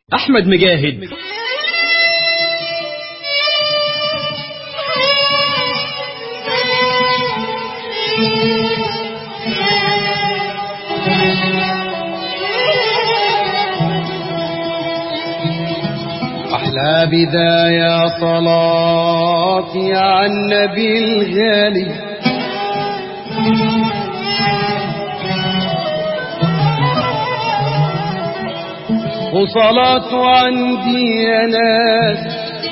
أحمد مجاهد أحلى بداية صلاتي على النبي الغالي وصلاة عندي يا ناس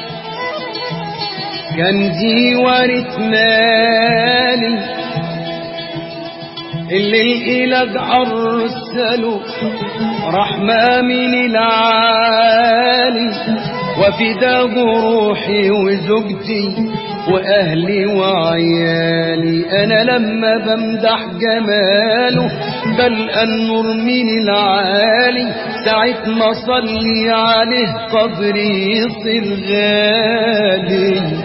كنزي ورث مالي اللي الإله أرسله رحمة من العالي وفداه روحي وزوجتي وأهلي وعيالي أنا لما بمدح جماله بلقى النور من العالي ساعة ما صلي عليه قدري يصير غالي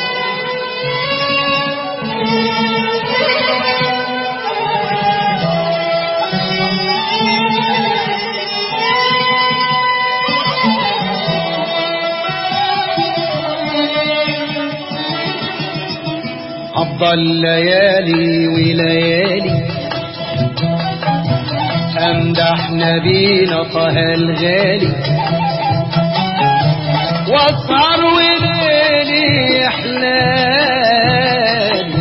أفضل ليالي وليالي أمدح نبينا طه الغالي واسهر وليلي حلالي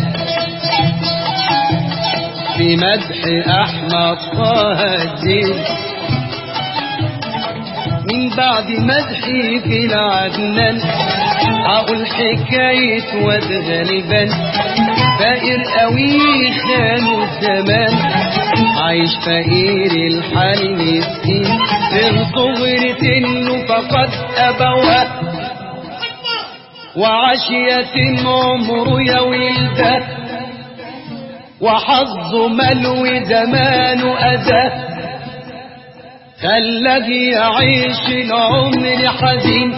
في مدح أحمد طه الدين من بعد مدحي في العدنان أقول حكاية واد غالبا فقير قوي خانوا الزمان عايش فقير الحال مسكين في صغرة انه فقد ابواه وعشية عمره يا ولده وحظه ملوي زمانه أذى خلاه يعيش العمر حزين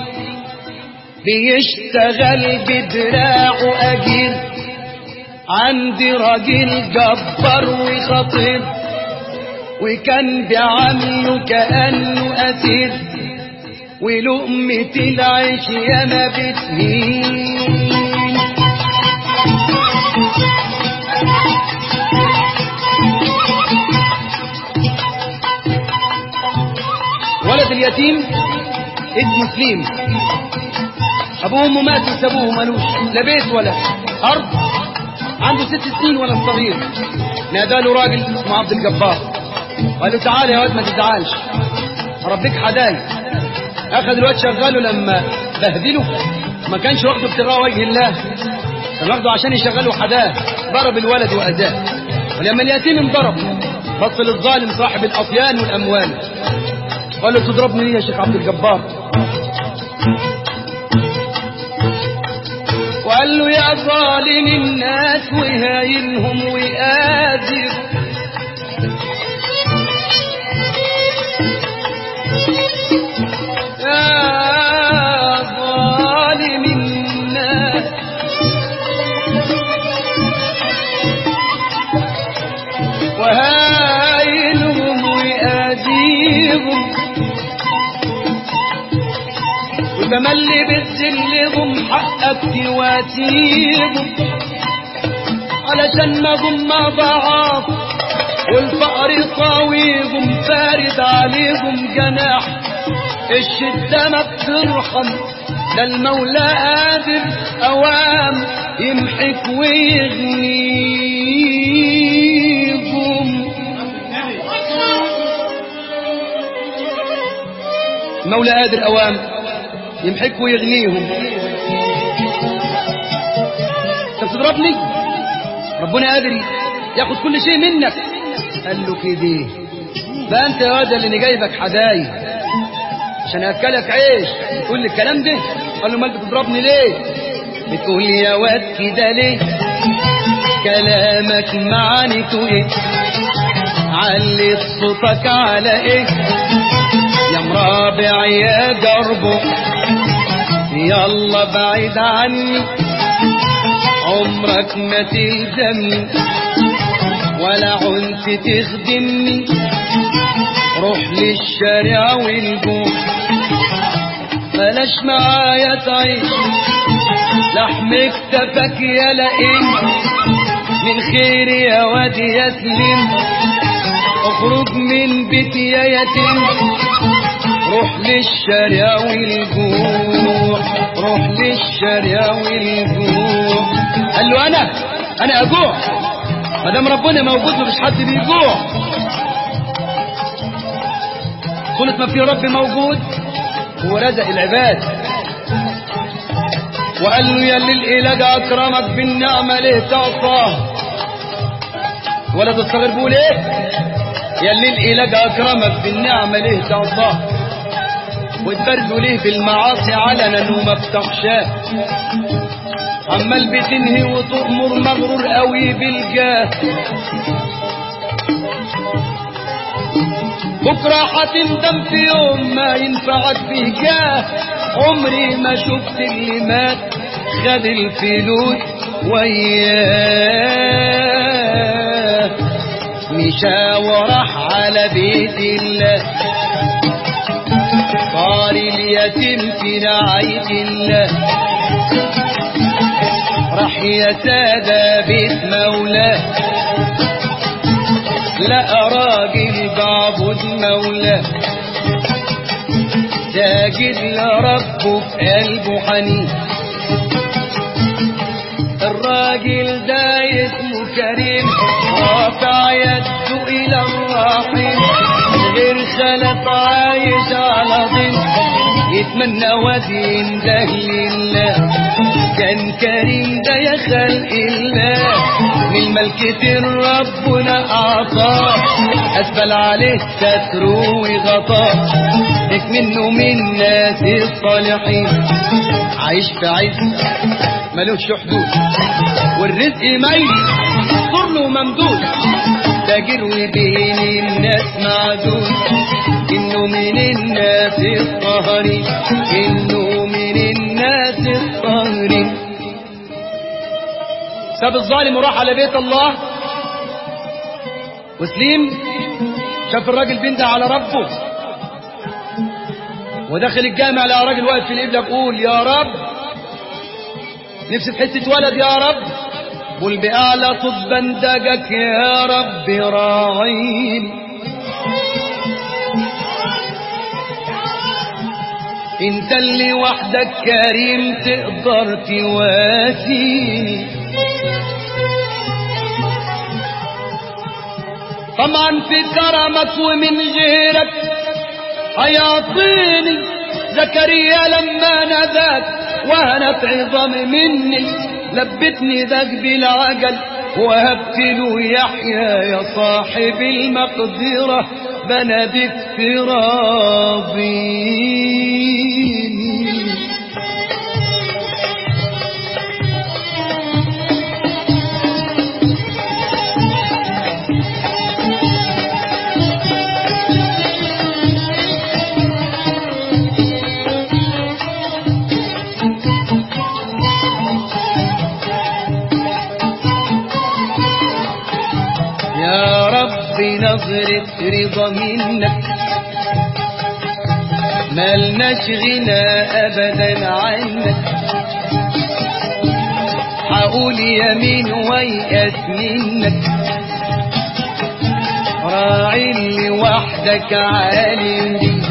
بيشتغل بدراعه أجير عندي راجل جبار وخطير وكان بيعامله كأنه أسير ولقمة العيش ياما بتهين ولد اليتيم اسمه سليم ابوه وامه ماتوا سابوه ملوش لا بيت ولا ارض عنده ست سنين ولا صغير ناداله راجل اسمه عبد الجبار قال له تعالى يا واد ما تزعلش ربك حداي اخذ الواد شغله لما بهدله ما كانش واخده ابتغاء وجه الله كان واخده عشان يشغله حداه ضرب الولد واذاه ولما اليتيم انضرب بص للظالم صاحب الاطيان والاموال قال له تضربني ليه يا شيخ عبد الجبار وقال له يا ظالم الناس وهاينهم وقادر يا ظالم الناس وهاينهم وقادرهم وتملي بتذلهم حقك تواتيهم علشان ما هم ضعاف والفقر طاويهم فارد عليهم جناح الشدة ما بترحم ده المولى قادر أوام يمحك ويغنيهم المولى قادر أوام يمحك ويغنيهم انت بتضربني ربنا قادر ياخد كل شيء منك قال له كده بقى انت يا واد اللي جايبك حدايق عشان اكلك عيش تقول لي الكلام ده قال له ما انت بتضربني ليه بتقول لي يا واد كده ليه كلامك معنيته ايه علت صوتك على ايه يا مرابع يا جربه يلا بعيد عني عمرك ما تلزمني ولا عنت تخدمني روح للشارع والجوع بلاش معايا تعيش لحم اكتفك يا لئيم من خير يا واد يا سليم اخرج من بيتي يا يتيم روح للشارع والجوع روح للشارع والجوع قال له انا انا اجوع ما دام ربنا موجود مفيش حد بيجوع طول ما في رب موجود هو رزق العباد وقال له يا اللي الاله اكرمك بالنعمه ليه تعصاه ولد الصغير بيقول ايه يا اللي الاله اكرمك بالنعمه ليه تعصاه وتبرزوا ليه بالمعاصي علنا وما بتخشاه عمال بتنهي وتؤمر مغرور قوي بالجاه بكرة هتندم في يوم ما ينفعك فيه جاه عمري ما شفت اللي مات خد الفلوس وياه مشى وراح على بيت الله صار اليتيم في رعاية الله راح يا سادة بيت مولاه لقى راجل بعبد مولاه ساجد لربه بقلبه حنين الراجل ده اسمه كريم رافع يده الى الرحيم غير خلق عايش على ضن يتمنى ودين ده لله كان كريم ده يا خلق الله من ملكة ربنا أعطاه أسفل عليه ستره وغطاه لك منه من ناس الصالحين عايش في عز ملوش حدود والرزق ميل طرله ممدود تاجر وبين الناس معدود إنه من الناس الطاهرين إنه من الناس الطاهرين ساب الظالم وراح على بيت الله وسليم شاف الراجل بينده على ربه ودخل الجامع لقى راجل واقف في القبله بيقول يا رب نفسي في حته ولد يا رب قل بأعلى صوت بندقك يا رب راعين انت اللي وحدك كريم تقدر تواسيني طبعا في كرمك ومن غيرك هيعطيني زكريا لما ناداك وهنت عظام مني لبتني ذاك بالعجل وهبت له يحيى يا صاحب المقدرة بنادك في راضين يا رب نظرة رضا منك ملناش غنى ابدا عنك حقول يمين ويأس منك راعي اللي وحدك عالم دي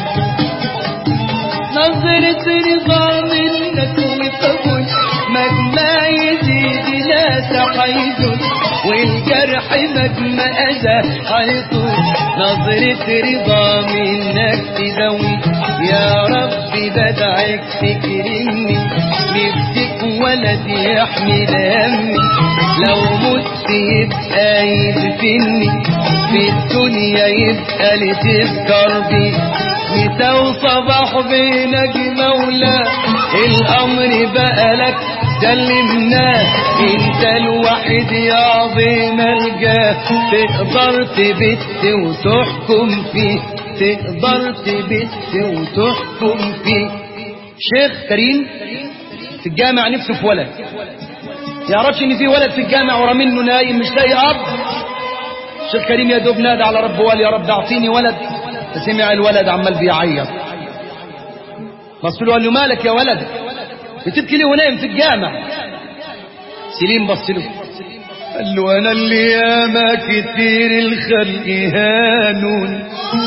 نظرة رضا منك وقبول مهما يزيد لا تحيزن والجرح مهما أذى حيطول نظرة رضا منك تزوي يا رب بدعك تكرمني نفسك ولد يحمل همي لو مت يبقى يدفني في الدنيا يبقى لتذكر بي مسا وصباح بينك مولا الامر بقى لك سلمناه انت الوحيد يا عظيم الجاه تقدر تبت وتحكم فيه تقدر تبت وتحكم فيه شيخ كريم في الجامع نفسه في ولد يعرفش ان في ولد في الجامع ورا منه نايم مش لاقي اب شيخ كريم يا دوب نادى على ربه وقال يا رب اعطيني ولد فسمع الولد عمال بيعيط بص له قال له مالك يا ولد بتبكي ليه ونايم في الجامع سليم بص له قال له انا اللي ياما كتير الخلق هانون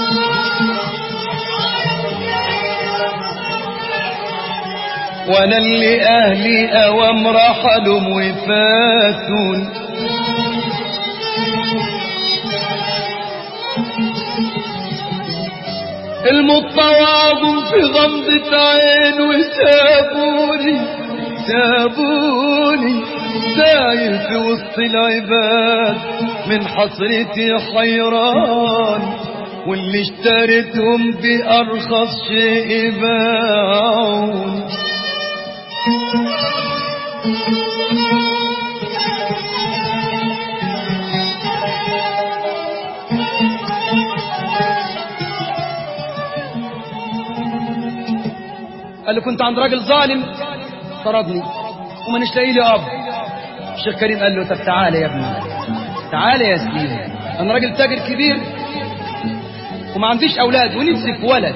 وانا اللي اهلي اوام رحلوا وفاتون المتواضع في غمضة عين وسابوني سابوني سايل في وسط العباد من حسرتي حيران واللي اشتريتهم بأرخص شيء باعون قال له كنت عند راجل ظالم طردني ومانيش لاقي لي اب الشيخ كريم قال له طب تعالى يا ابني تعالى يا سليم انا راجل تاجر كبير وما عنديش اولاد ونفسي في ولد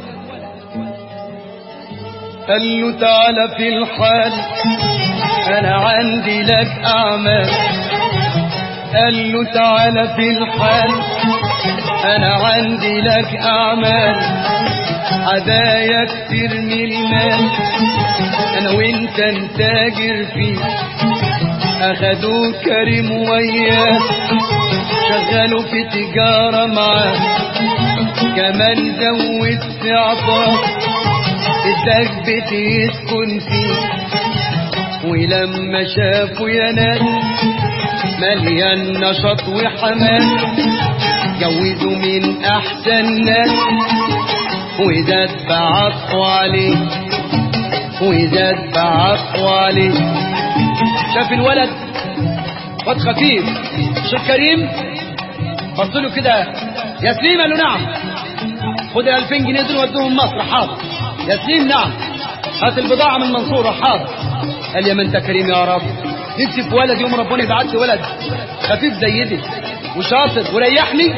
قال له تعالى في الحال انا عندي لك اعمال قال له تعالى في الحال انا عندي لك اعمال هدايا كتير من المال انا وانت نتاجر فيه اخدوه كريم وياه شغلوا في تجارة معاه كمان زود في عطاه اداك بيت يسكن فيه ولما شافوا يا ناس مليان نشاط وحماس جوزوا من احسن ناس وإذا اتبعت عليه وإذا اتبعت عليه شاف الولد واد خفيف شيخ كريم بص له كده يا سليم قال له نعم خد ال 2000 جنيه دول ودوهم مصر حاضر يا سليم نعم هات البضاعة من المنصورة حاضر قال يا من انت كريم يا رب نفسي في ولد يوم ربنا يبعت لي ولد خفيف زي دي وشاطر وريحني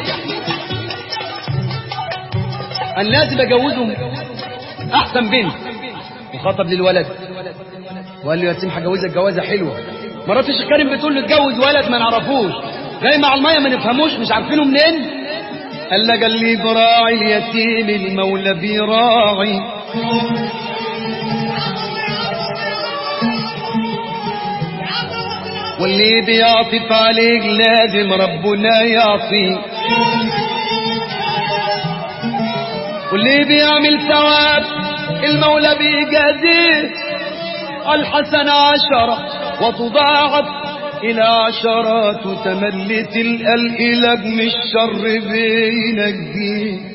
أنا لازم أجوزهم أحسن بنت وخطب للولد وقال له يا سيم هجوزك جوازة حلوة مرات الشيخ كريم بتقول له اتجوز ولد ما نعرفوش جاي مع المية ما نفهموش مش عارفينه منين قال لك قال لي براعي اليتيم المولى بيراعي واللي بيعطف عليك لازم ربنا يعطيه واللي بيعمل ثواب المولى بيجازيه الحسنة عشرة وتضاعف إلى عشرات وتملي تلقى الإله من الشر بينجيه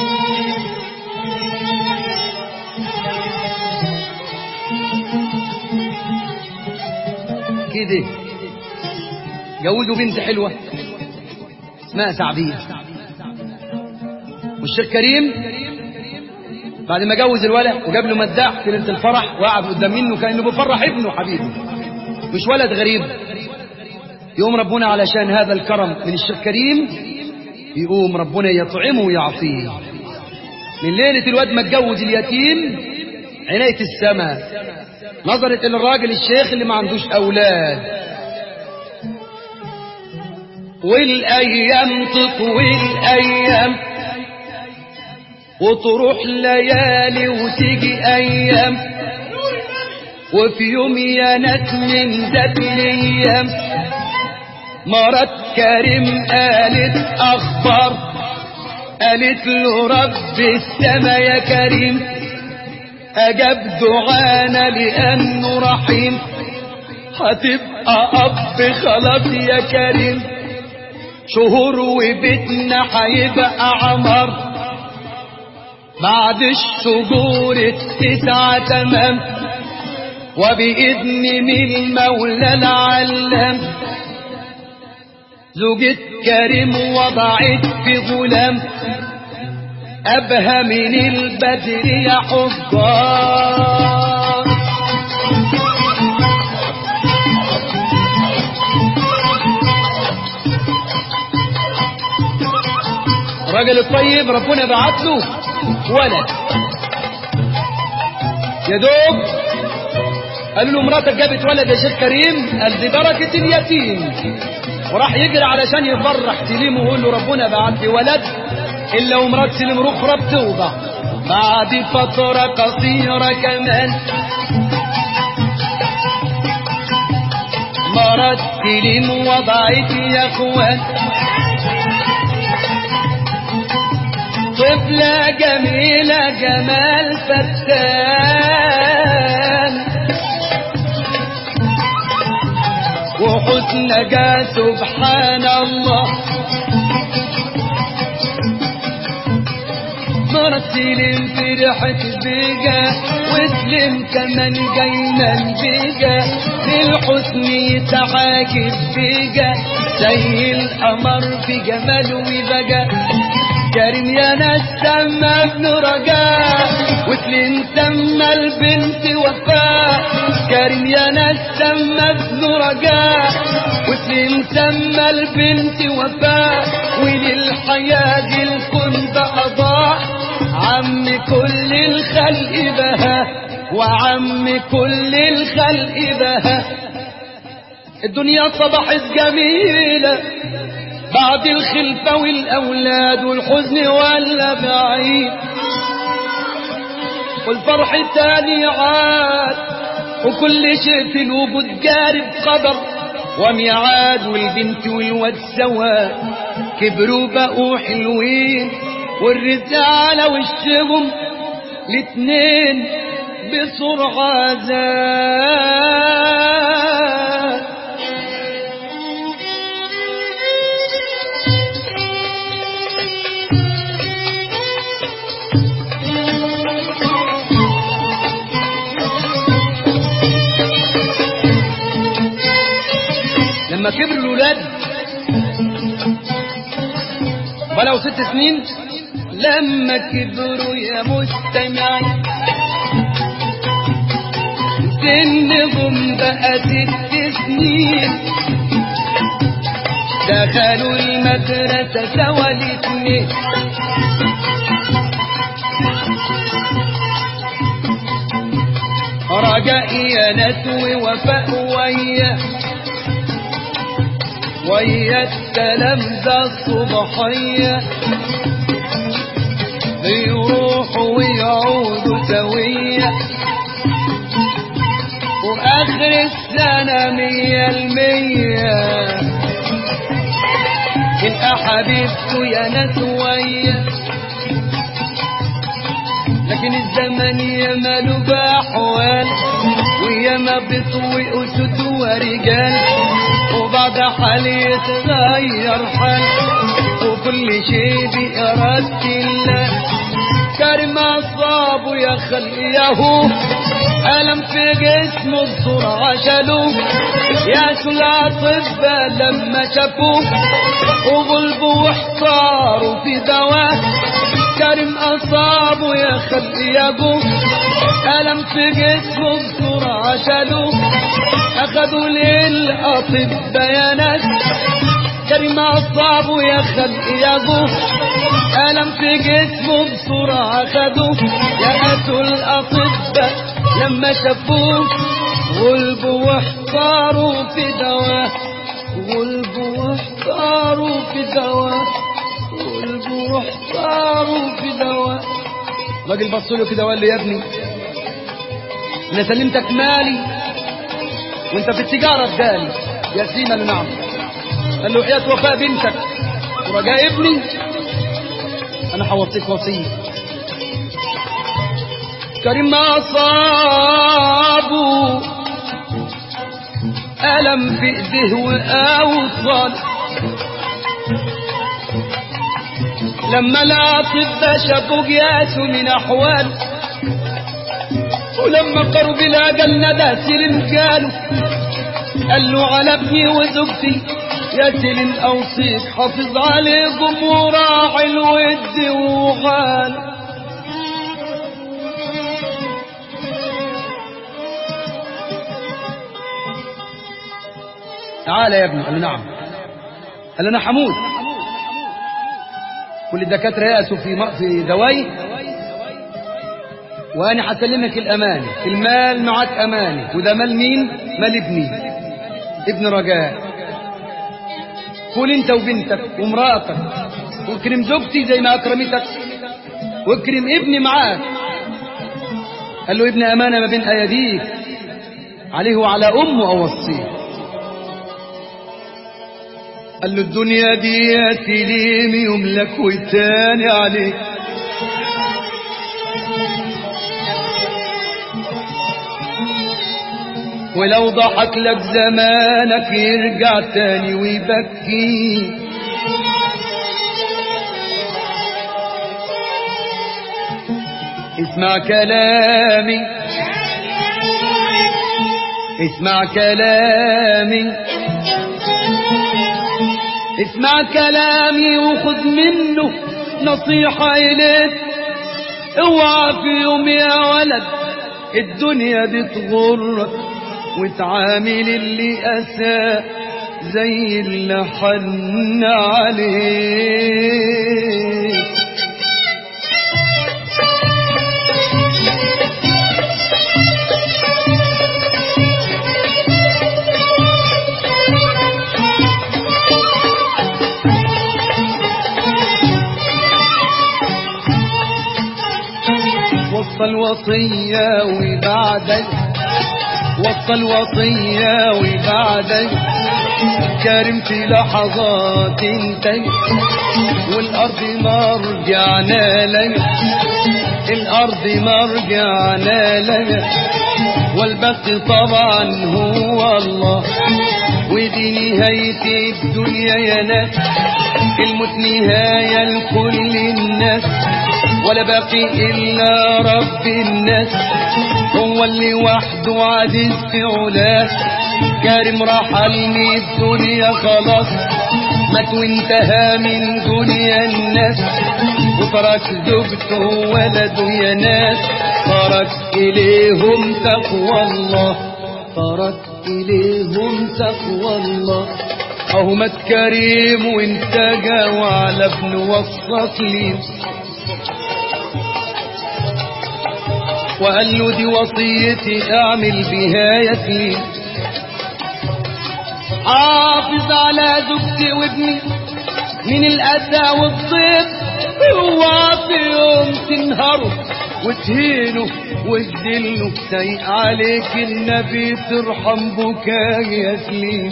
كده جوزوا بنت حلوة اسمها سعدية والشيخ كريم بعد ما جوز الولد وجاب له مداح في ليله الفرح وقعد قدام منه كانه بيفرح ابنه حبيبه مش ولد غريب يقوم ربنا علشان هذا الكرم من الشيخ كريم يقوم ربنا يطعمه ويعطيه من ليله الواد ما اتجوز اليتيم عنايه السماء نظرت الى الراجل الشيخ اللي ما عندوش اولاد والايام تطوي الايام وتروح ليالي وتيجي ايام وفي يوم يا ناس من ذات الايام مرات كريم قالت اخبار قالت له رب السما يا كريم اجاب دعانا لانه رحيم هتبقى اب خلاص يا كريم شهور وبيتنا هيبقى عمر بعد الشهور التسعة تمام وبإذن من المولى العلام زوجة كريم وضعت في غلام أبهى من البدر يا حجار الراجل الطيب ربنا بعت له ولد يا دوب قالوا له مراتك جابت ولد يا شيخ كريم قال دي بركة اليتيم وراح يجري علشان يفرح سليم ويقول له ربنا بعت لي ولد الا ومرات سليم رخرة بتوضع بعد فترة قصيرة كمان مرات سليم وضعت يا اخوان طفلة جميلة جمال فتان وحسنك سبحان الله مرسلين فرحت بيجا وسلم كمان جاينا بيجا للحسن يتعاكب بيجا زي القمر في جماله وبجا كريم يا ناس سمى ابن رجاء وسلم سمى البنت وفاء كريم يا ناس سمى ابن رجاء وسلم سمى البنت وفاء وللحياة الكون بقضاء عم كل الخلق بها وعم كل الخلق بها الدنيا صبحت جميلة بعد الخلفة والأولاد والحزن ولا بعيد والفرح تاني عاد وكل شيء في الوجود جارب قدر وميعاد والبنت والواد سوا كبروا بقوا حلوين والرزق على وشهم الاتنين بسرعة زاد لما كبروا الولاد بلغوا ست سنين لما كبروا يا مستمعين سنهم بقى ست سنين دخلوا المدرسة سوا الاتنين رجاء يا ناس ووفاء وياه ويا السلام ذا الصبحية بيروحوا ويعودوا سوية وآخر السنة مية المية تبقى حبيبته يا ناس ويا لكن الزمن يماله بأحوال وياما بطوي أسد ورجال وبعد حال يتغير حال وكل شيء بإرادة الله كريم أصابه يا خليه ألم في جسمه بسرعة شالوه يا الأطباء لما شافوه وغلبوا واحتاروا في دواء كريم أصابه يا خليه ألم في جسمه بسرعة شالوه أخذوا للأطباء يا ناس كريم أصابه يا خليه ألم في جسمه بسرعة أخذوه يأتوا الأطباء لما شافوه غلبوا واحتاروا في دواء غلبوا واحتاروا في دواء غلبوا واحتاروا في دواء راجل بص له كده وقال له يا ابني انا سلمتك مالي وانت في التجاره اداني يا سيما قال له نعم قال له حياه وفاء بنتك ورجاء ابني انا هوصيك وصيه كريم ما أصابه ألم في إيديه وأوصل لما الأطباء شافوا قياسه من أحوال ولما قرب الأجل ندى سلم قالوا قال له على ابني وزوجتي يا سلم أوصيك حافظ عليكم وراعي الود وغال تعال يا ابني قال له نعم قال له انا حمود كل الدكاتره يأسوا في م- في دواي وانا هسلمك الامانه المال معاك امانه وده مال مين مال ابني ابن رجاء كل انت وبنتك ومراتك واكرم زوجتي زي ما اكرمتك واكرم ابني معاك قال له ابن امانه ما بين ايديك عليه وعلى امه اوصيه قال له الدنيا دي تليم يملك والتاني عليك ولو ضحك لك زمانك يرجع تاني ويبكي اسمع كلامي اسمع كلامي اسمع كلامي وخذ منه نصيحة إليك اوعى في يوم يا ولد الدنيا بتغرك وتعامل اللي أساء زي اللي حن عليك وصى الوصية وبعدك وصى الوصية وبعدك كارم في لحظات انتي والأرض مرجعنا لك الأرض مرجعنا لك والبخت طبعا هو الله ودي نهاية الدنيا يا ناس الموت نهاية لكل الناس ولا باقي إلا رب الناس هو اللي وحده عزيز في علاه كارم رحلني الدنيا خلاص مات وانتهى من دنيا الناس وترك زوجته وولده يا ناس ترك إليهم تقوى الله ترك إليهم تقوى الله أهو مات كريم وانت جاوا على ابن وصك لي وقال له دي وصيتي اعمل بها يتيم حافظ على زوجتي وابني من الأذى والضيق اوعى في يوم تنهره وتهينه وتذله سيء عليك النبي ترحم بكاء يا سليم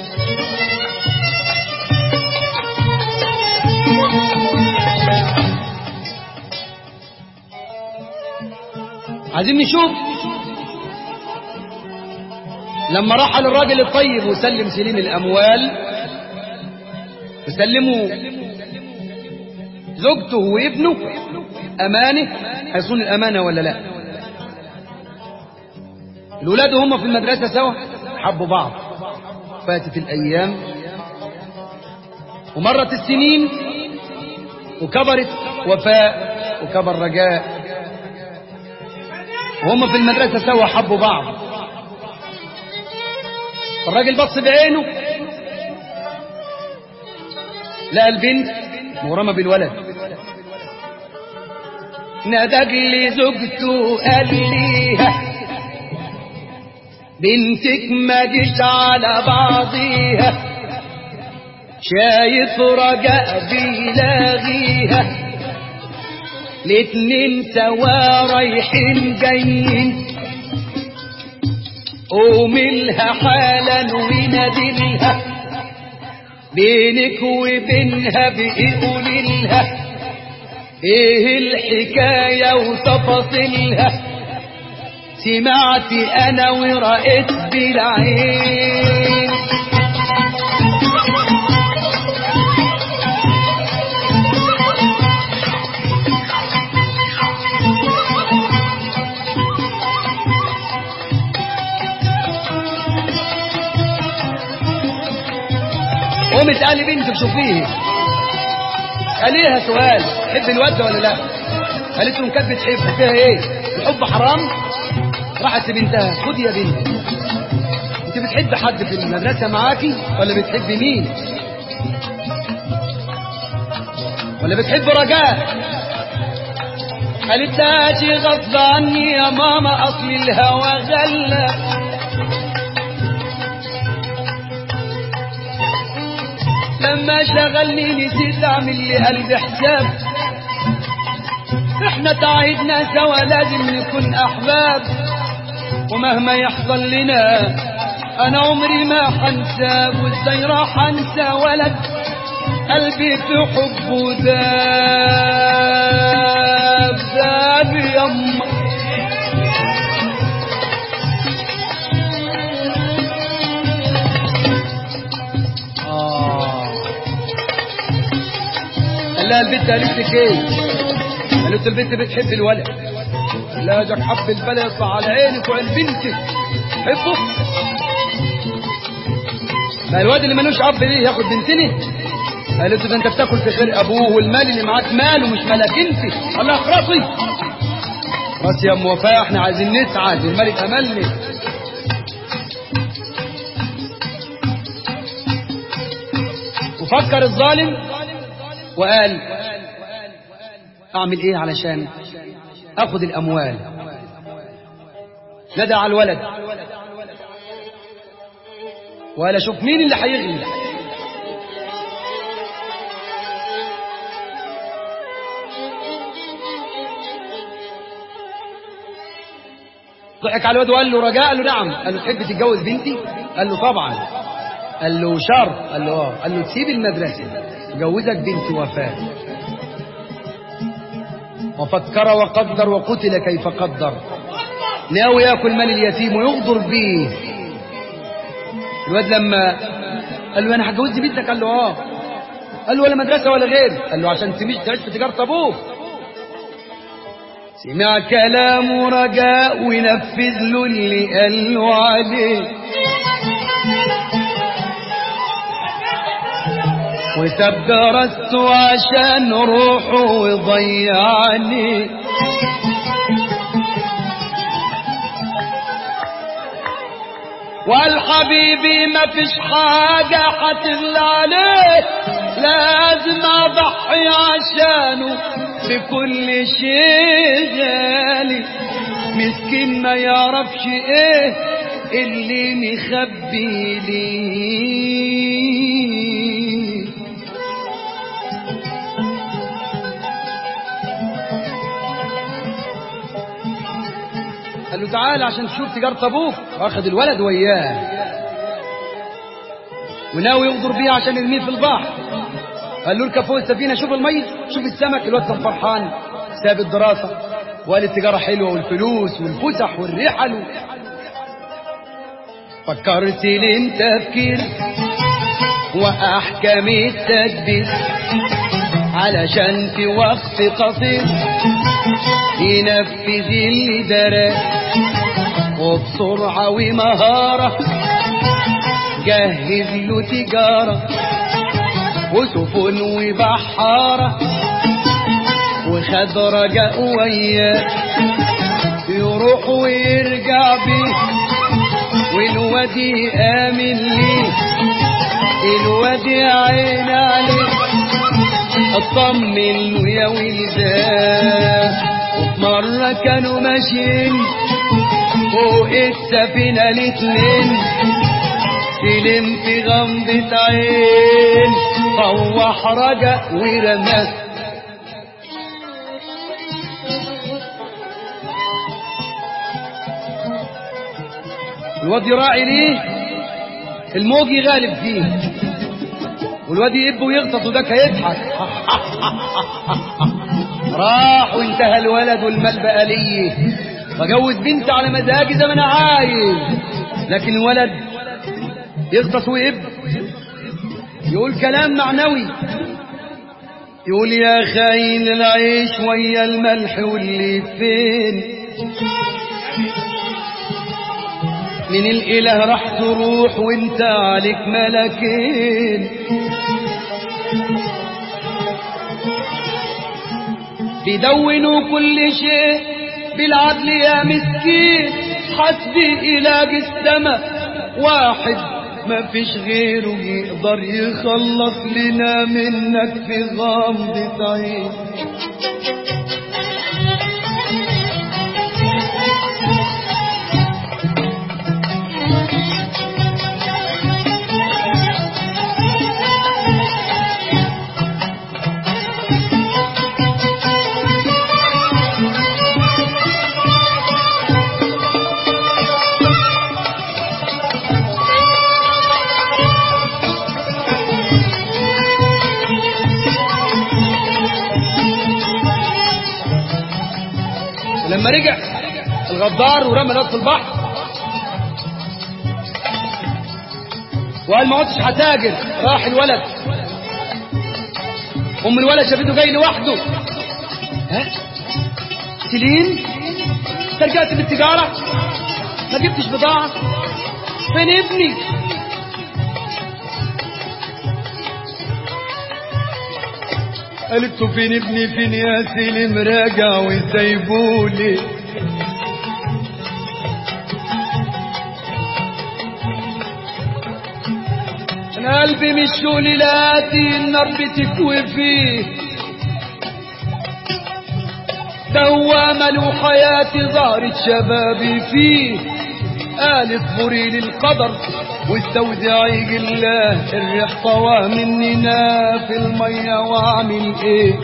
عايزين نشوف لما رحل الراجل الطيب وسلم سليم الأموال وسلموا زوجته وابنه أمانة هيصون الأمانة ولا لا الولاد هم في المدرسة سوا حبوا بعض فاتت الأيام ومرت السنين وكبرت وفاء وكبر رجاء وهم في المدرسة سوا حبوا بعض الراجل بص بعينه لقى البنت مغرمة بالولد نادق لي زوجته قال ليها بنتك ما جيش على بعضيها شايف رجاء بيلاغيها الاتنين سوا رايحين جايين قوملها حالا ونادلها بينك وبينها بيقوللها ايه الحكاية وتفاصيلها سمعت انا ورأيت بالعين قومت قال لي بنتك شوفيه قاليها سؤال تحب الواد ده ولا لا قالت له ان كانت بتحب فيها ايه الحب حرام راحت لبنتها خدي يا بنتي انت بتحب حد في المدرسه معاكي ولا بتحب مين ولا بتحب رجاء قالت لها غصب عني يا ماما اصل الهوى غلى لما شغلني نسيت اعمل لي قلبي حساب احنا تعهدنا سوا لازم نكون احباب ومهما يحصل لنا انا عمري ما حنساك وازاي راح انسى ولد قلبي في حبه داب داب يما آه قال لها البنت قالت لك ايه؟ قالت البنت بتحب الولد قال لها جاك حب البلد يطلع على عينك وعين بنتك حبه ما الواد اللي ملوش اب ليه ياخد بنتني قالت له ده انت بتاكل في خير ابوه والمال اللي معاك ماله مش مالك انت قال لها اخرسي خلاص يا ام وفاء احنا عايزين نسعد الملك املني وفكر الظالم وقال اعمل ايه علشان اخد الاموال ندى على الولد وقال اشوف مين اللي هيغني ضحك على الواد وقال له رجاء قال له نعم قال له تحب تتجوز بنتي قال له طبعا قال له شرط قال له اه قال له تسيب المدرسه جوزك بنت وفاء وفكر وقدر وقتل كيف قدر ناوي ياكل مال اليتيم ويغدر به الواد لما قال له انا هتجوز بنتك قال له اه قال له ولا مدرسه ولا غير قال له عشان تمشي تعيش في تجاره ابوك سمع كلام رجاء ونفذ له اللي قال له عليه وساب جرسته عشان روحه وضيعني والحبيبي ما فيش حاجة هتغلى عليه لازم اضحي عشانه بكل شيء غالي مسكين ما يعرفش ايه اللي مخبي ليه قال له تعال عشان تشوف تجارة ابوك واخد الولد وياه وناوي يغدر بيه عشان يرميه في البحر قال له اركب فوق السفينة شوف الميت شوف السمك الواد كان فرحان ساب الدراسة وقال التجارة حلوة والفلوس والفسح والرحل فكرت لين تفكير وأحكم التدبير علشان في وقت قصير ينفذ اللي دراه وبسرعة ومهارة جهز له تجارة وسفن وبحارة وخد رجاء وياه يروح ويرجع بيه والواد آمن ليه الواد عين عليه اطمن له يا ولدان وفي مرة كانوا ماشيين فوق السفينة الاتنين سلم في غمضة عين طوح رجع ورماه الواد يراعي ليه الموج يغالب فيه والواد يب ويغطس وده هيضحك راح وانتهى الولد والمال بقى ليه فجوز بنت على مزاجي زي ما انا عايز لكن الولد يغطس ويب يقول كلام معنوي يقول يا خاين العيش ويا الملح واللي فين من الاله راح تروح وانت عليك ملكين بيدونوا كل شيء بالعدل يا مسكين حسبي إله السما واحد ما فيش غيره يقدر يخلص لنا منك في غمضة عين لما رجع الغدار ورمى الواد في البحر وقال ما عدتش هتاجر راح الولد ام الولد شافته جاي لوحده ها سليم انت رجعت بالتجاره ما جبتش بضاعه فين ابني قالت له فين ابني فين يا سليم راجع وسايبولي انا قلبي مش شغلاتي النار بتكوي فيه دوامة له حياتي ظهرت شبابي فيه قال اصبري للقدر واستودعي الله الريح طوى مننا في المية واعمل ايه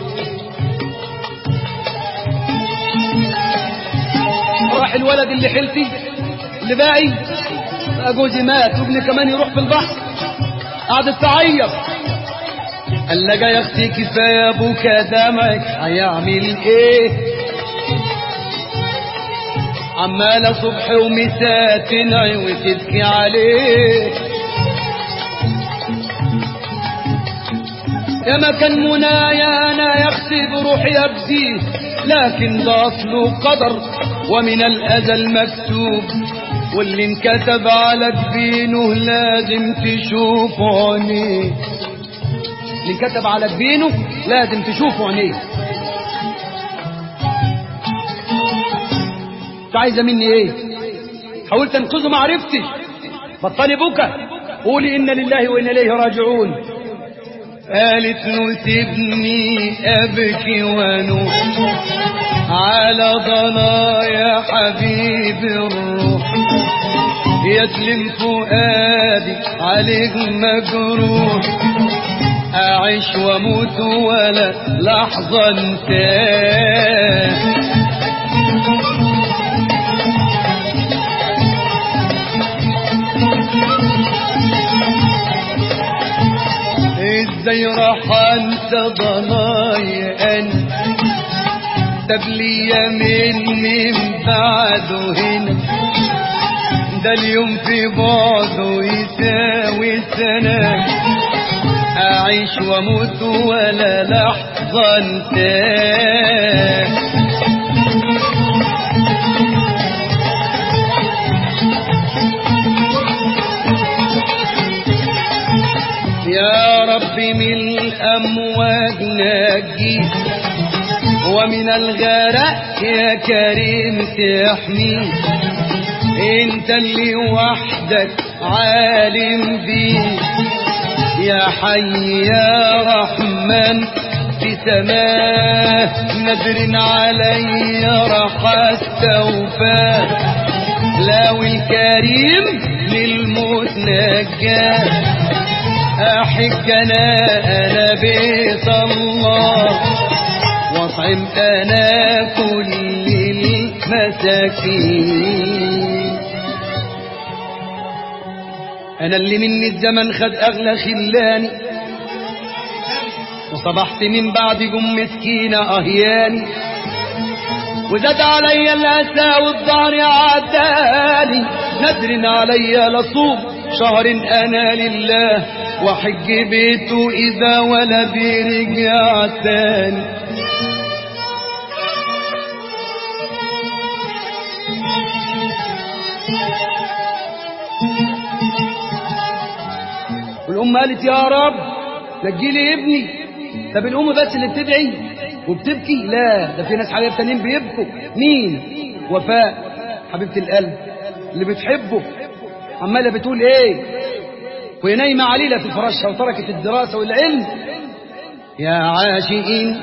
راح الولد اللي حلتي اللي باقي بقى جوزي مات وابني كمان يروح في البحر قعدت تعيط قال لها يا اختي كفايه ابوك دمعك هيعمل ايه عمالة صبح ومساء تنعي وتبكي عليه يا ما كان منايا انا يا اختي بروحي ابديه لكن ده اصله قدر ومن الازل مكتوب واللي انكتب على جبينه لازم تشوفه عينيه اللي انكتب على جبينه لازم تشوفه عينيه انت عايزه مني ايه حاولت انقذه ما عرفتش بطلي بكى قولي انا لله وانا اليه راجعون قالت له سيبني ابكي وانوح على ضنايا حبيب الروح يسلم فؤادي عليك مجروح أعيش وأموت ولا لحظة انتهى ازاي راح انسى ضنايا انا طب ليا من من بعده هنا ده اليوم في بعده يساوي سنة أعيش وأموت ولا لحظة انتهى يا رب من الأمواج نجيه ومن الغرق يا كريم تحميه انت اللي وحدك عالم بيه يا حي يا رحمن في سماه نذر علي راح التوبة لو الكريم للموت نجاه أحج أنا أنا بيت الله واطعم أنا كل المساكين أنا اللي مني الزمن خد أغلى خلاني وصبحت من بعد جم مسكينة أهياني وزاد عليا الأسى والظهر عداني نذر عليا لصوم شهر أنا لله وحج بيته إذا ولدي رجع تاني والأم قالت يا رب نجي لي ابني طب الأم بس اللي بتدعي وبتبكي لا ده في ناس حبايب تانيين بيبكوا مين وفاء حبيبة القلب اللي بتحبه عمالة بتقول ايه وهي نايمة عليلة في فراشها وتركت الدراسة والعلم يا عاشقين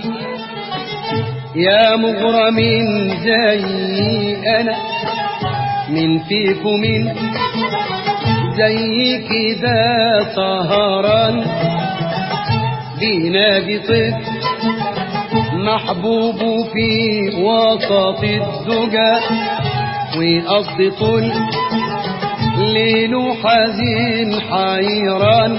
يا مغرمين زي أنا من فيكم من زي كذا سهران بينادي طفل محبوب في وسط الزجا وقصد طول ليل حزين حيران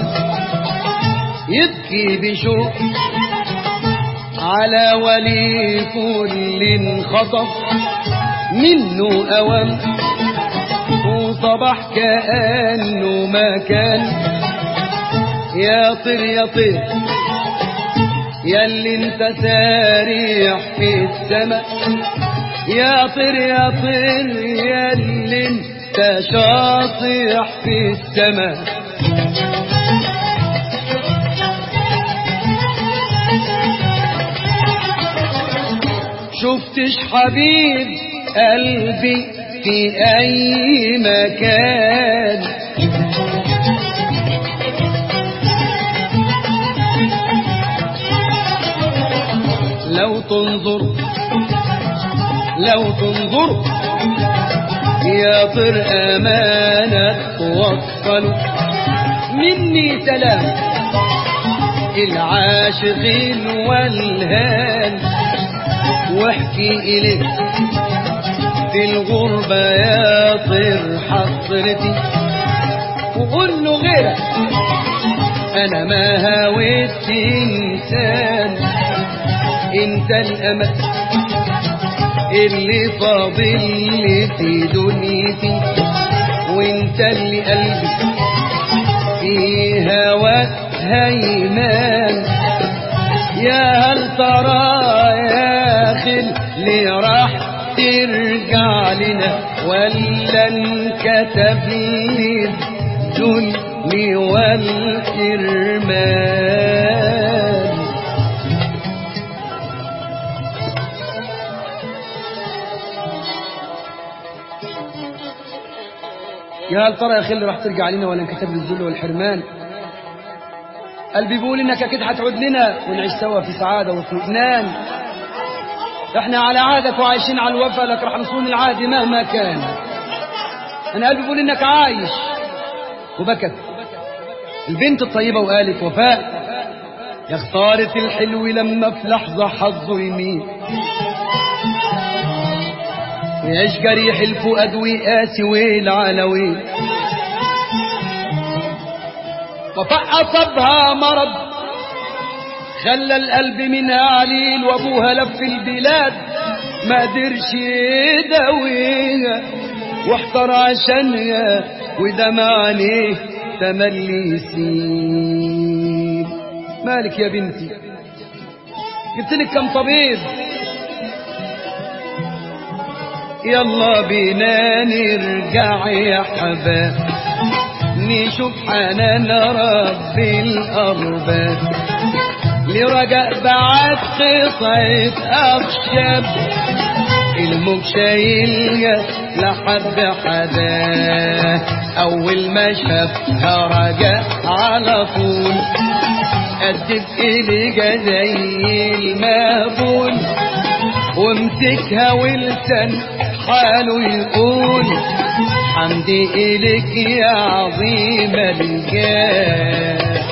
يبكي بشوق على ولي كل خطف منه أوام وصبح كأنه ما كان يا طير يا طير يا اللي انت سارح في السماء يا طير يا طير يا اللي انت شاطح في السماء شفتش حبيب قلبي في اي مكان لو تنظر لو تنظر يا طر أمانة توصل مني سلام العاشقين والهان واحكي إليه في الغربة يا طر حصرتي وقول له غيرك أنا ما هويت إنسان انت الامل اللي فاضل لي في دنيتي وانت اللي قلبي في هواك هيمان يا هل ترى يا خل اللي راح ترجع لنا ولا انكتب لي الذل والحرمان يا هل ترى يا خل راح ترجع لنا ولا انكتب لي الذل والحرمان قلبي بيقول انك اكيد هتعود لنا ونعيش سوا في سعاده واطمئنان احنا على عهدك وعايشين على الوفا لك راح نصون العهد مهما كان انا قلبي بيقول انك عايش وبكت البنت الطيبه وقالت وفاء يا اختارت الحلو لما في لحظه حظه يميل ويعيش جريح الفؤاد ويقاسي ويل على ويل وفاء أصابها مرض خلى القلب منها عليل وابوها لف البلاد ما قدرش يداويها واحتار عشانها ودمع عليه تملي سنين مالك يا بنتي جبت لك كم طبيب يلا بينا نرجع يا حباب نشوف حنان رب الأرباب لرجاء بعد قطعة أخشب الموج شايلها لحد حدا أول ما شافها رجاء على طول قدت إيديها زي المقبول وامسكها ولسان حاله يقول حمدي إليك يا عظيم الجاه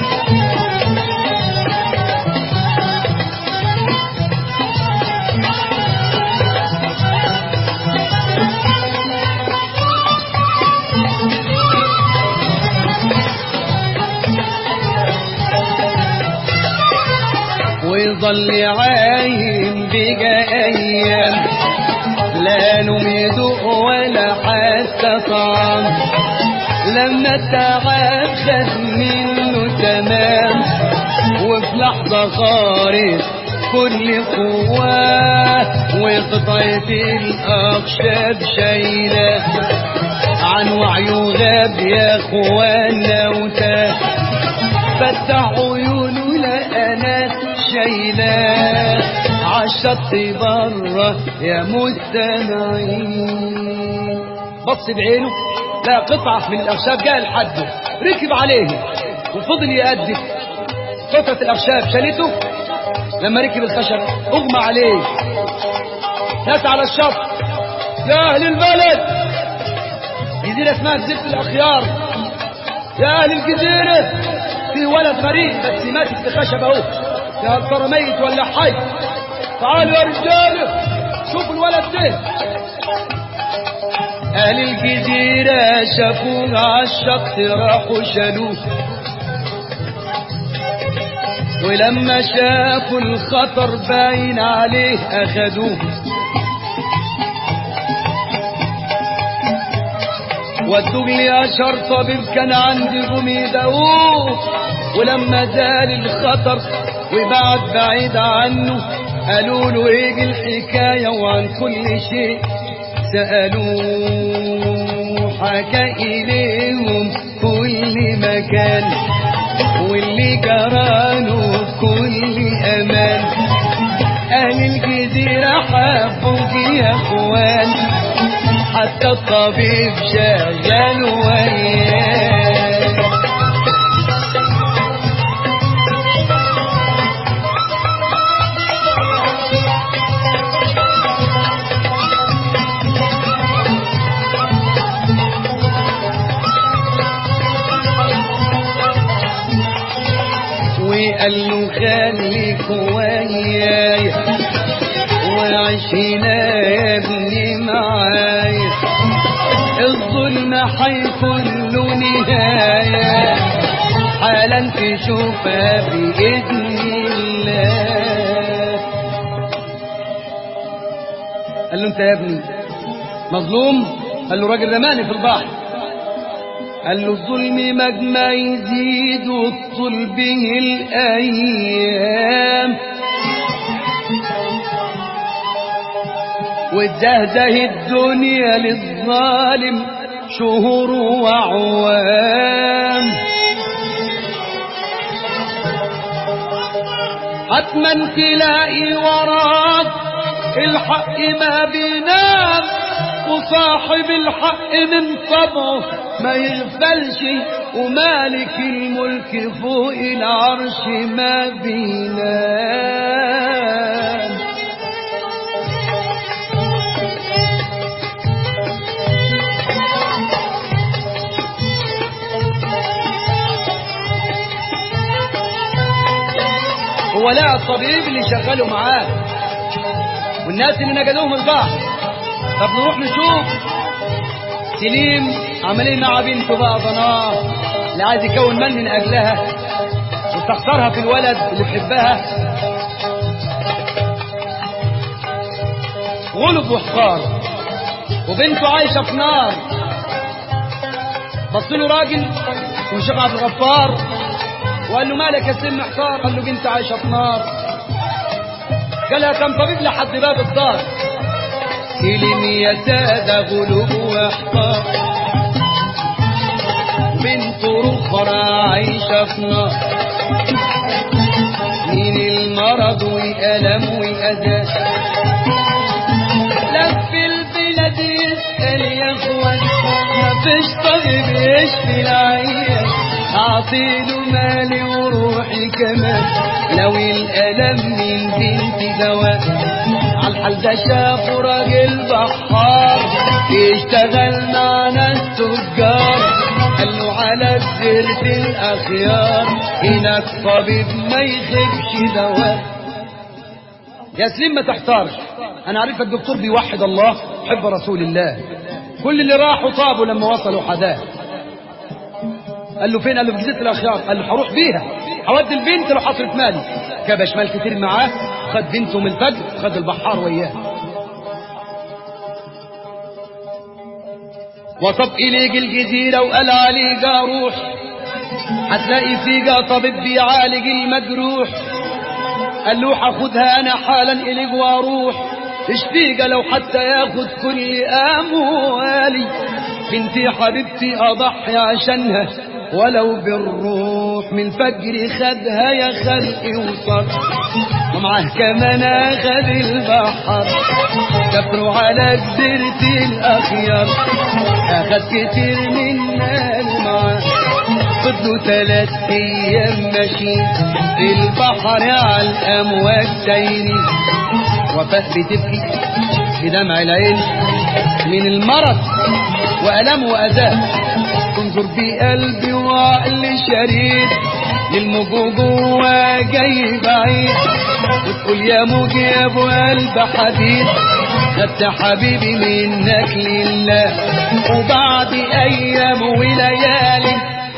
ويظل عايم بقى أيام لا نوم يدوق ولا حتى طعام لما التعب خد منه تمام وفي لحظة خارج كل قواه وقطعة الأخشاب شايلة عن وعيه غاب يا اخوانا وتاه فتح عيونه لقى ناس شايلاه عالشط بره يا مستمعين بص بعينه لا قطعة من الأخشاب جاء لحده ركب عليه وفضل يأدب قطعة الأخشاب شالته لما ركب الخشب اغمى عليه ناس على الشط يا أهل البلد جزيرة اسمها جزيرة الأخيار يا أهل الجزيرة في ولد غريب بس ماسك في خشب اهو يا هل ترى ميت ولا حي تعالوا يا رجاله شوفوا الولد ده اهل الجزيرة شافوه عالشط راحوا شالوه ولما شافوا الخطر باين عليه اخدوه ودوه لي اشهر طبيب كان عندي قوم يداووه ولما زال الخطر وبعد بعيد عنه قالوا له ايه الحكايه وعن كل شيء سالوه حكى اليهم كل مكان واللي جراله كل امان اهل الجزيره حبوك يا اخوان حتى الطبيب شغال وياه وقال له خليك وياي وعيش هنا يا ابني معايا الظلم حيكون له نهاية حالا تشوفها بإذن الله قال له انت يا ابني مظلوم قال له راجل رماني في البحر قال له الظلم مجمع يزيد وتطول به الأيام وتزهزه الدنيا للظالم شهور وعوام حتما تلاقي وراك الحق ما بينام وصاحب الحق من طبعه ما يغفلش ومالك الملك فوق العرش ما بينام هو لا الطبيب اللي شغاله معاه والناس اللي نجدوهم البحر طب نروح نشوف سليم عمل ايه مع بنته بقى ضناه اللي عايز يكون من من اجلها واستخسرها في الولد اللي بيحبها غلب وحقار وبنته عايشه في نار بص له راجل وشيخ عبد الغفار وقال له مالك يا سليم محتار قال له بنت عايشه في نار قالها كم طبيب لحد باب الدار سلم يا سادة غلوب واحقار بنت أخرى عايشة في نار من المرض والألم والأذى لف البلاد يسأل يا اخوان مفيش طبيب يشفي العيان أعطيله مالي وروحي كمان لو الألم من بنتي دواء عالحال ده شافه راجل بحار يشتغل مع ناس تجار قال له على سيرة الأخيار هناك طبيب ما يخيبش دواء يا سليم ما تحتارش أنا عارفك دكتور بيوحد الله حب رسول الله كل اللي راحوا طابوا لما وصلوا حداه قال له فين قال له في جزيره الاخيار قال له هروح بيها هودي البنت لو حصلت مالي كبش مال كتير معاه خد بنته من الفجر خد البحار وياه وطب إليك الجزيرة وقال عليك روح هتلاقي فيك طبيب بيعالج المجروح قال له هاخدها أنا حالا إليك وأروح اشفيك لو حتى ياخد كل أموالي بنتي حبيبتي أضحي عشانها ولو بالروح من فجر خدها يا خلقي وصر ومعاه كمان اخد البحر سافروا على جزيرة الأخيار أخد كتير منا معاه فضلوا تلات أيام ماشيين في البحر على الأمواج سايرين وفاء بتبكي بدمع العين من المرض وألم وأذاه تنظر بقلبي وعقلي شريد للموج جوا جاي بعيد وتقول يا موج يا ابو قلب حديد خدت حبيبي منك لله وبعد ايام وليالي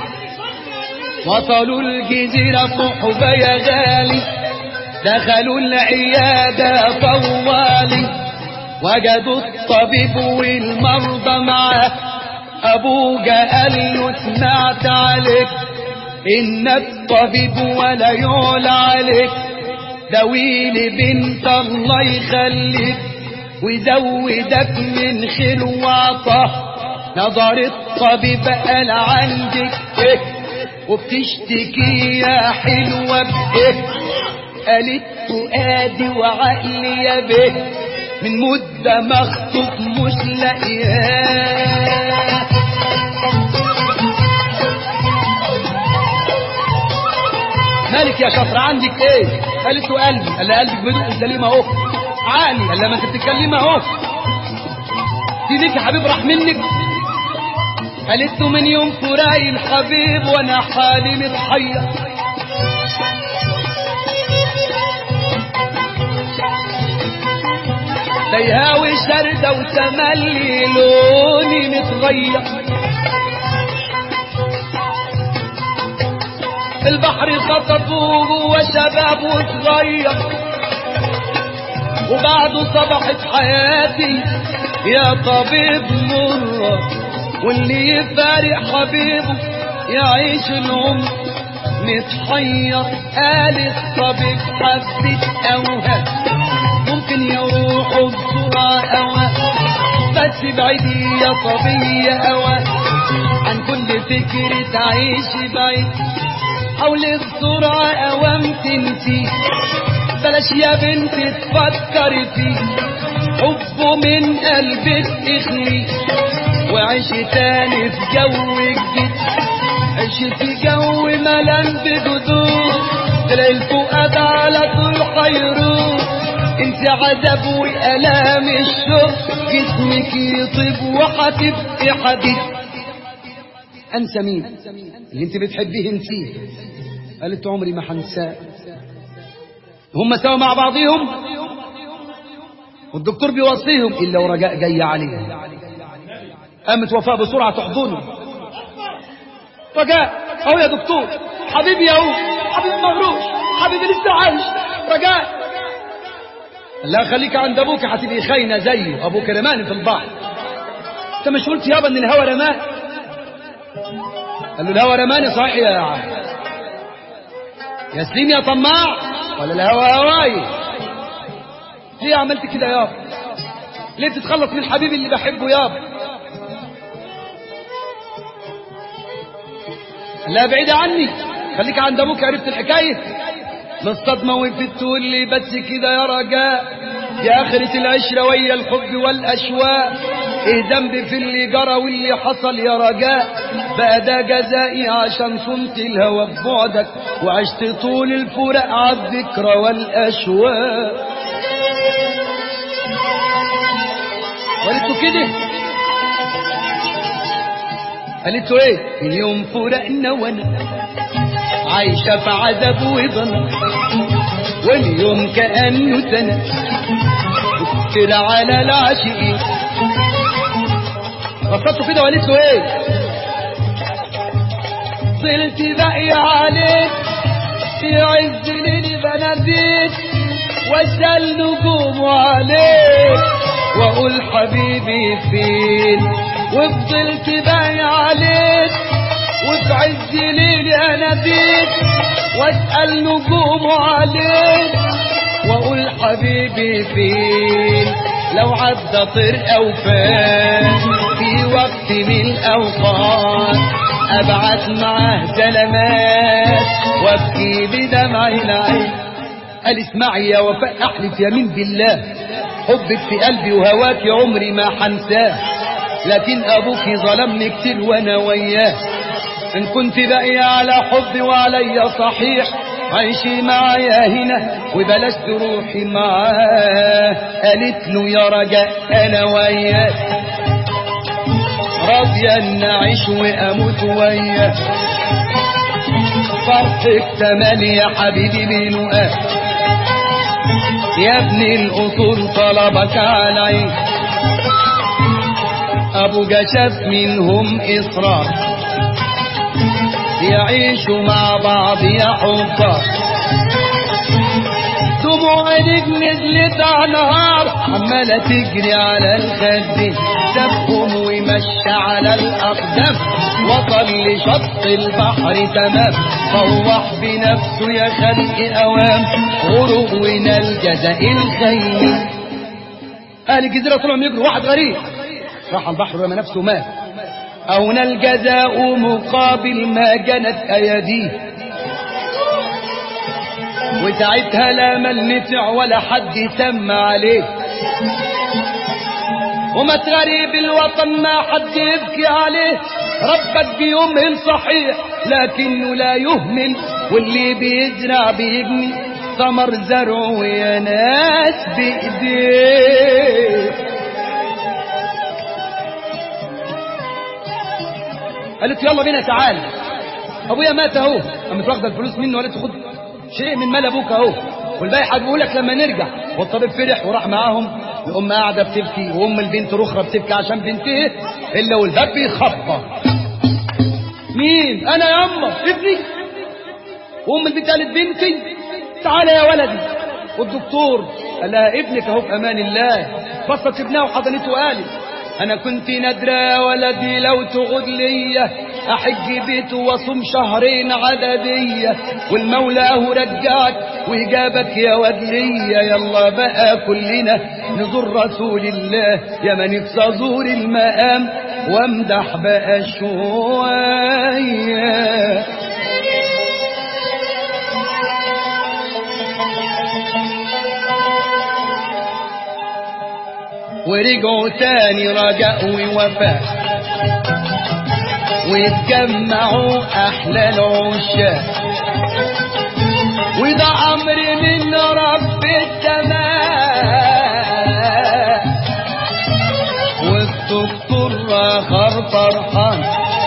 وصلوا الجزيرة صحبة يا غالي دخلوا العيادة طوالي وجدوا الطبيب والمرضى معاه ابوجا قال له سمعت عليك انك طبيب ولا يعلى عليك داويلي بنت الله يخليك ويزودك من خير وعطاه نظر الطبيب قال عندك ايه وبتشتكي يا حلوة بايه قالت فؤادي وعقلي يا بيه من مدة مخطوب مش لاقياه مالك يا شفرة عندك ايه قالت له قلبي قال لها قلبك بدق سليم اهو عقلي قال لها ما انت بتتكلمي اهو في ليك يا حبيب راح منك قالت له من يوم فراقي الحبيب وانا حالي متحير تيهاوي شردة وتملي لوني متغير البحر خطفوه جوه شباب وصغير وبعده صبحت حياتي يا طبيب مرة واللي يفارق حبيبه يعيش العمر متحير قال الطبيب حبة أوهام ممكن يروحوا بسرعة أوهام بس بعيدي يا صبية أوهام عن كل فكرة تعيش بعيد حاولي بسرعة أوام تنسي بلاش يا بنت تفكري فيه حبه من قلبك اخلي وعيش تاني في جو جديد عيش في جو ملان بجذور تلاقي الفؤاد على طول حيروح انت عذاب والام الشوق جسمك يطيب وهتبقي حديد انسى مين اللي انت بتحبيه انسيه قالت عمري ما هنساه هم سوا مع بعضهم والدكتور بيوصيهم الا ورجاء جاي عليهم قامت وفاء بسرعه تحضنه رجاء اهو يا دكتور حبيبي اهو حبيبي مغروش حبيبي لسه عايش رجاء لا خليك عند ابوك هتبقي خاينه زيه ابوك رماني في البحر انت مش قلت يابا ان الهوى رماه قال له الهوى رماني صحيح يا عم يا سليم يا طماع ولا الهوى هواي ليه عملت كده يابا ليه تتخلص من حبيبي اللي بحبه يابا لا بعيد عني خليك عند ابوك عرفت الحكايه الصدمة وقفت تقول لي بس كده يا رجاء يا آخرة العشرة ويا الحب والأشواق ايه ذنبي في اللي جرى واللي حصل يا رجاء بقى ده جزائي عشان صنت الهوى ببعدك وعشت طول الفرق عالذكرى والأشواق قالت له كده قالت له ايه اليوم فرقنا وانا عايشة في عذاب وضنا واليوم كأنه سنة وفكر على العاشقين بصته كده وقالت له ايه طلت باقي عليك في عز ليل بناديك واسال نجوم عليك واقول حبيبي فين وفضلت باقي عليك وفي عز ليلي اناديك واسال نجوم عليك واقول حبيبي فين لو عدى طير او فات في وقت من الاوقات ابعت معاه كلمات وابكي بدمع العين قال اسمعي يا وفاء احلف يمين بالله حبك في قلبي وهواك عمري ما حنساه لكن ابوك ظلمني كتير وانا وياه ان كنت باقية على حبي وعليا صحيح عيشي معايا هنا وبلاش تروحي معاه قالت له يا رجاء انا وياه راضية ان اعيش واموت وياه فرحك تملي يا حبيبي بنقاه يا ابن الاصول طلبك علي ابو جشف منهم اصرار يعيشوا مع بعض يا حبار دموع عينك نزلت على نهار عمالة تجري على الخد سابهم وما وتمشى على الأقدام وصل لشط البحر تمام طوح بنفسه يا خلق أوام غرقنا الجزاء الخيل أهل الجزيرة طلعوا يجروا واحد غريب راح البحر رمى نفسه مات أونا الجزاء مقابل ما جنت أيديه وساعتها لا مال نفع ولا حد سمى عليه ومات غريب الوطن ما حد يبكي عليه ربك بيمهل صحيح لكنه لا يهمل واللي بيزرع بيبني ثمر زرعه يا ناس بإيديه قالت يلا بينا تعالى ابويا مات اهو قامت واخده الفلوس منه وقالت خد شيء من مال ابوك اهو والباقي هجيبه لك لما نرجع والطبيب فرح وراح معاهم الام قاعده بتبكي وام البنت الاخرى بتبكي عشان بنتها الا والباب بيخبط مين انا يا اما ابني وام البنت قالت بنتي تعالى يا ولدي والدكتور قال لها ابنك اهو في امان الله بصت ابنها وحضنته وقالت انا كنت نادرة يا ولدي لو تغد ليا احج بيته واصوم شهرين عددية والمولى اهو رجعك وجابك يا واد ليا يلا بقى كلنا نزور رسول الله يا من نفسي ازور المقام وامدح بقى شوية ورجعوا تاني رجاء ووفاء ويتجمعوا احلى العشاق وده امر من رب السماء والدكتور اخر فرحان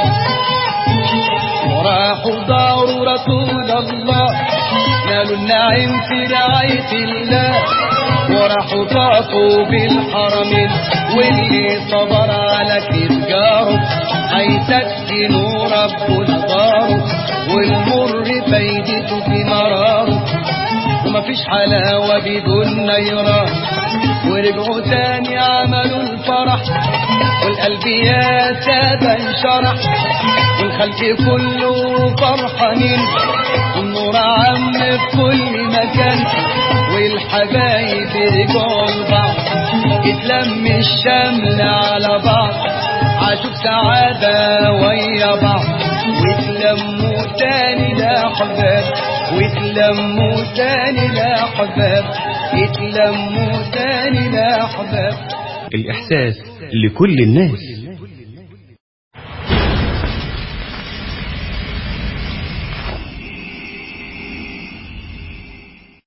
وراحوا داروا رسول الله نالوا النعيم في رعاية الله وراحوا طافوا بالحرمين واللي صبر على كتجاره هيسكنوا رب داره والمر فايدته في مراره ومفيش حلاوة بدون نيران ورجعوا تاني عملوا الفرح والقلب يا سادة انشرح والخلق كله فرحانين والنور عم في كل مكان والحبايب رجعوا لبعض اتلم الشمل على بعض عاشوا بسعادة ويا بعض واتلموا تاني لأحباب واتلموا تاني لأحباب اتلموا تاني لأحباب الإحساس لكل الناس